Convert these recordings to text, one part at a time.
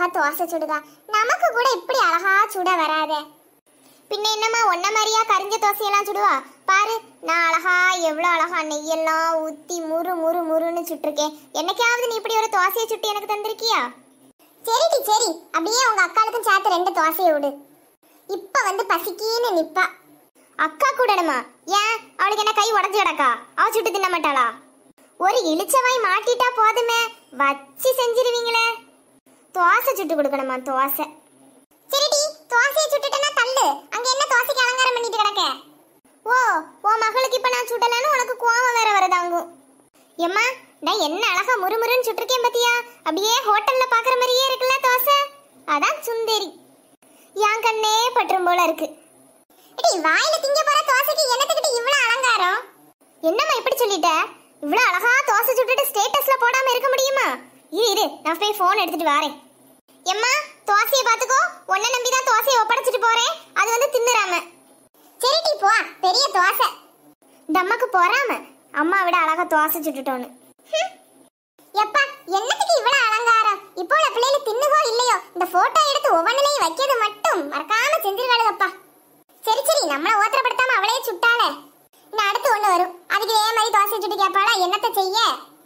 அழகா தோசை சுடுதா நமக்கு கூட இப்படி அழகா சுட வராதே பின்ன என்னம்மா ஒன்ன மாதிரியா கரிஞ்ச தோசையெல்லாம் சுடுவா பாரு நான் அழகா எவ்வளோ அழகா நெய்யெல்லாம் ஊத்தி முறு முறு முறுன்னு சுட்டிருக்கேன் என்னைக்காவது நீ இப்படி ஒரு தோசையை சுட்டு எனக்கு தந்திருக்கியா சரிடி சரி அப்படியே உங்க அக்காளுக்கும் சேர்த்து ரெண்டு தோசையை விடு இப்ப வந்து பசிக்கின்னு நிப்பா அக்கா கூடணுமா ஏன் அவளுக்கு என்ன கை உடஞ்சு கிடக்கா அவ சுட்டு தின்ன மாட்டாளா ஒரு இளிச்சவாய் மாட்டிட்டா போதுமே வச்சு செஞ்சிருவீங்களே தோசை சுட்டு கொடுக்கணுமா தோசை சரிடி தோசையை சுட்டுட்டேன்னா தள்ளு அங்க என்ன தோசைக்கு அலங்காரம் பண்ணிட்டு கிடக்க ஓ ஓ மகளுக்கு இப்ப நான் சுடலன்னு உனக்கு கோவம் வேற வரதாங்கும் எம்மா நான் என்ன அழகா முறுமுறுன்னு சுட்டிருக்கேன் பாத்தியா அப்படியே ஹோட்டல்ல பாக்குற மாதிரியே இருக்குல்ல தோசை அதான் சுந்தரி என் கண்ணே பற்றும் போல இருக்கு எடி வாயில திங்க போற தோசைக்கு என்னத்துக்கிட்ட இவ்வளவு அலங்காரம் என்னம்மா இப்படி சொல்லிட்ட இவ்வளவு அழகா தோசை சுட்டுட்டு ஸ்டேட்டஸ்ல போடாம இருக்க முடியுமா இரு இரு நான் போய் ஃபோன் எடுத்துட்டு வரேன் எம்மா தோசையை பாத்துக்கோ உன்னை நம்பி தான் தோசையை ஒப்படைச்சிட்டு போறேன் அது வந்து தின்னுறாம சரிடி போ பெரிய தோசை இந்த அம்மாக்கு பொறாம அம்மா விட அழகா தோசை சுட்டுட்டோன்னு ஹம். எப்பா என்னத்துக்கு இவ்வளவு அலங்காரம் இப்போ உள்ள பிள்ளைகள் தின்னுகோ இல்லையோ இந்த போட்டோ எடுத்து ஒவ்வொன்றிலையும் வைக்கிறது மட்டும் மறக்காம செஞ்சிருவாளுகப்பா சரி சரி நம்மள ஓத்திரப்படுத்தாம அவளே சுட்டாளே இன்னும் அடுத்து ஒண்ணு வரும் அதுக்கு இதே மாதிரி தோசை சுட்டு கேட்பாளா என்னத்த செய்ய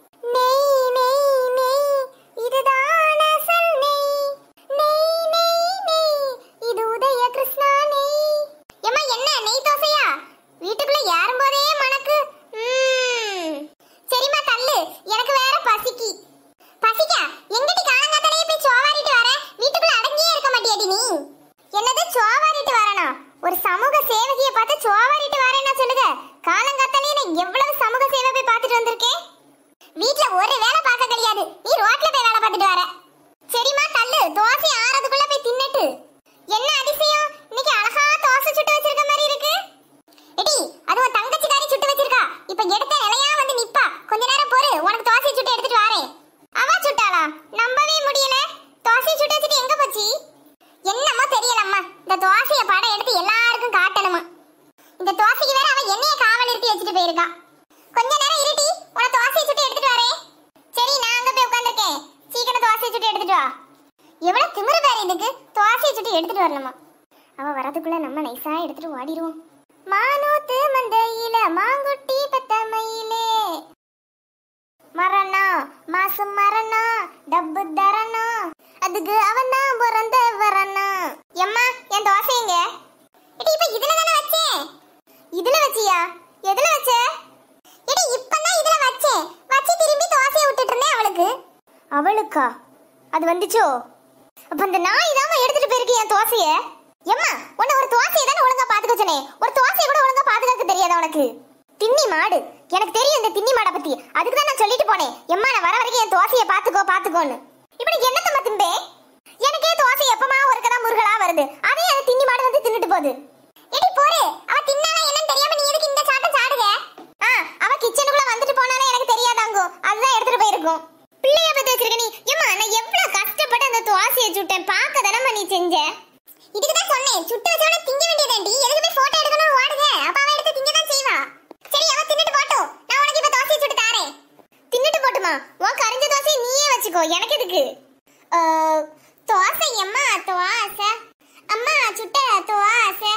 நெய் நெய் நெய் இதுதான் அசல் நெய் நெய் நெய் நெய் இது உதய கிருஷ்ணா நெய் ஏம்மா என்ன நெய் தோசையா வீட்டுக்குள்ள ஏறும் போதே மணக்கு ம்ம். சரிம்மா தள்ளு எனக்கு வேற பசிக்கி பசிக்கா எங்கடி காலங்காத்தாலே போய் சோவாரிட்டு வர வீட்டுக்குள்ள அடங்கியே இருக்க மாட்டியாடி நீ என்னது சோவாரிட்டு வரனா ஒரு சமூக சேவகியை பார்த்து சோவாரிட்டு வரேன்னா சொல்லுங்க காலங்காத்தாலே நான் எவ்வளவு சமூக சேவை போய் பார்த்துட்டு வந்திருக்கேன் வீட்ல ஒரு வேலை பார்க்க கிடையாது நீ ரோட்ல போய் வேலை பார்த்துட்டு வர சரிம்மா தள்ளு தோசை ஆறதுக்குள்ள போய் தின்னுட்டு என்ன அதிசயம் இன்னைக்கு அழகா தோசை சுட்டு வச்சிருக்க மாதிரி இருக்கு எடி அது உன் தங்கச்சிக்காரி சுட்டு வச்சிருக்கா இப்ப எடுத்த நிலையா வந்து நிப்பா கொஞ்ச நேரம் பொறு உனக்கு தோசை சுட்டு எடுத்துட்டு வரேன் அவ சுட்டாளா நம்பவே முடியல தோசை சுட்டு வச்சுட்டு எங்க போச்சு என்னமோ தெரியலம்மா இந்த தோசைய படம் எடுத்து எல்லாருக்கும் காட்டணுமா இந்த தோசைக்கு வேற அவன் என்னைய காவல் நிறுத்தி வச்சுட்டு போயிருக்கா கொஞ்ச நேரம் இருட்டி உன தோசையை சுட்டு எடுத்துட்டு வரேன் சரி நான் அங்க போய் உட்கார்ந்திருக்கேன் சீக்கிரம் தோசையை சுட்டு எடுத்துட்டு வா எவ்வளவு திமிரு பாரு இதுக்கு தோசையை சுட்டு எடுத்துட்டு வரணுமா அவ வரதுக்குள்ள நம்ம நைஸா எடுத்துட்டு ஓடிடுவோம் மானூத்து மந்தையில மாங்குட்டி பெத்த மயிலே மரணம் மாசு மரணம் டப்பு தரணும் அதுக்கு அவன் தான் பிறந்த வரணும் எம்மா என் தோசை எங்க எடி இப்ப இதுல தானே வச்சேன் இதுல வச்சியா எதுல வச்ச எடி இப்பதான் இதுல வச்சேன் வச்சு திரும்பி தோசையை விட்டுட்டு இருந்தேன் அவளுக்கு அவளுக்கா அது வந்துச்சோ அப்ப அந்த நாய் தான் எடுத்துட்டு போயிருக்கு என் தோசைய எம்மா உன்னை ஒரு தோசையை தானே ஒழுங்கா பாத்துக்க சொன்னேன் ஒரு தோசையை கூட ஒழுங்கா பாத்துக்க தெரியாதா உனக்கு தின்னி மாடு எனக்கு தெரியும் இந்த தின்னி மாடை பத்தி அதுக்கு தான் நான் சொல்லிட்டு போனேன் எம்மா நான் வர வரைக்கும் என் தோசையை பாத்துக்கோ பாத்துக்கோன்னு இப்ப நீ என்னத்தம்மா திம்பே எனக்கே தோசை எப்பமா ஒருக்கதா முருகலா வருது அதையும் அந்த தின்னி மாடு வந்து தின்னுட்டு போகுது எடி போரு அவ தின்னானா என்னன்னு தெரியாம நீ எதுக்கு இந்த சாட்டம் சாடுக ஆ அவ கிச்சனுக்குள்ள வந்துட்டு போனானே எனக்கு தெரியாதாங்கோ அதுதான் எடுத்துட்டு போயிருக்கும் பிள்ளைய பத்தி வச்சிருக்க நீ ஏமா நான் எவ்வளவு கஷ்டப்பட்டு அந்த தோசையை சுட்டேன் பார்க்க தானே நீ செஞ்ச இதுக்கு தான் சொன்னேன் சுட்டு வச்சவன திங்க வேண்டியதாண்டி எதுக்கு போய் போட்டோ எடுக்கணும் ஓடுங்க அப்ப அவ எடுத்து திங்க தான் செய்வா சரி அவ தின்னுட்டு போட்டும் நான் உனக்கு இப்ப தோசையை சுட்டு தாரேன் தின்னுட்டு போட்டுமா உன் கரிஞ்ச தோசையை நீயே வச்சுக்கோ எனக்கு எதுக்கு அஹ், தோசை அம்மா தோசை அம்மா சுட்ட தோசை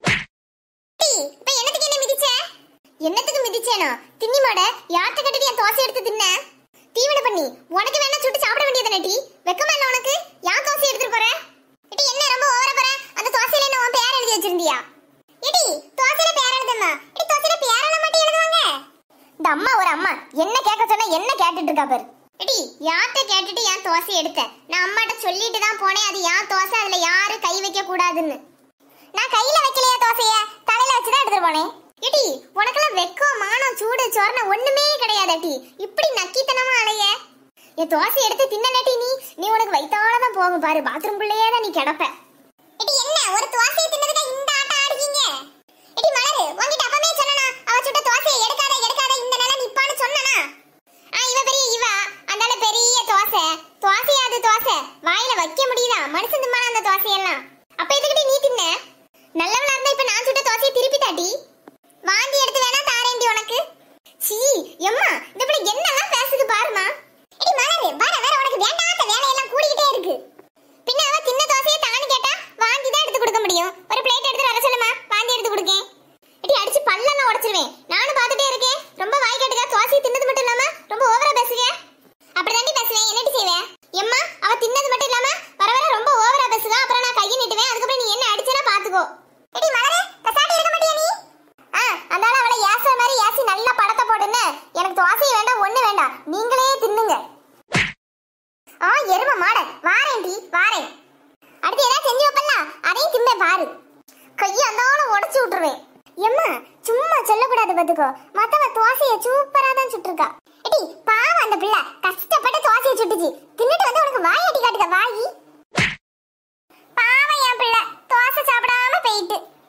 டீ, இப்ப என்னத்துக்கு என்ன மிதிச்ச என்னத்துக்கு மிதிச்சேனா தின்னி மாட யார்கிட்ட கட்டிட்டு என் தோசை எடுத்து தின்ன தீவன பண்ணி உனக்கு வேணா சுட்டு சாப்பிட வேண்டியதானே டீ வெக்கமா இல்ல உனக்கு யார் தோசை எடுத்துட்டு போற எடி என்ன ரொம்ப ஓவர போற அந்த தோசையில என்ன உன் பேர் எழுதி வச்சிருந்தியா எடி தோசையில பேர் எழுதுமா எடி தோசையில பேர் எழுத மாட்டே எழுதுவாங்க இந்த அம்மா ஒரு அம்மா என்ன கேட்க சொன்னா என்ன கேட்டுட்டு இருக்கா பாரு எடி யார்கிட்ட கேட்டுட்டு என் தோசை எடுத்தேன் நான் அம்மாட்ட சொல்லிட்டு தான் போனேன் அது என் தோசை அதுல யாரும் கை வைக்க கூடாதுன்னு நான் கையில வைக்கலையா தோசைய தலையில வச்சு தான் எடுத்துட்டு போனேன் எடி உனக்கெல்லாம் வெக்கம் மானம் சூடு சொரண ஒண்ணுமே கிடையாது டி இப்படி நக்கித்தனமா அலைய என் தோசை எடுத்து தின்னட்டி நீ நீ உனக்கு வயித்தால தான் போகும் பாரு பாத்ரூம்குள்ளேயே தான் நீ கிடப்ப எடி என்ன ஒரு தோசையை தின்னதுக்கு இந்த ஆட்டம் ஆடுறீங்க எடி மலரு உன்கிட்ட அப்பவே சொன்னனா அவ சுட்ட தோசையை எடுக்காத எடுக்காத இந்த நிலை நிப்பான்னு சொன்னனா ஆ இவ பெரிய இவ அந்தால பெரிய தோசை தோசையா அது தோசை வாயில வைக்க முடியுதா மனுஷன் திம்மான அந்த தோசையெல்லாம் அப்ப எதுக்கிட்ட நீ தின்ன நல்லவளா இருந்தா இப்ப நான் சுட்ட தோசையை திருப்பி தாட்டி வாந்தி எடுத்து வேணா தாரேண்டி உனக்கு சீ எம்மா இந்த பிள்ளை என்னெல்லாம் பேசுது பாருமா எடி மலரு வர வர உனக்கு வேண்டாத வேலையெல்லாம் கூடிக்கிட்டே இருக்கு போட்டு என்ன எனக்கு தோசையும் வேண்டாம் ஒண்ணு வேண்டாம் நீங்களே தின்னுங்க ஆ எரும மாட வாரேன் டி வாரேன் அடுத்து ஏதாவது செஞ்சு வைப்பல அதையும் திம்பே பாரு கையை அந்தாலும் உடைச்சு விட்டுருவேன் எம்மா சும்மா சொல்லக்கூடாது பாத்துக்கோ மத்தவ தோசைய சூப்பரா தான் சுட்டிருக்கா எடி பாவம் அந்த பிள்ளை கஷ்டப்பட்டு தோசைய சுட்டுச்சு தின்னுட்டு வந்து உனக்கு வாய் அடி காட்டுக்க வாயி பாவம் என் பிள்ளை தோசை சாப்பிடாம போயிட்டு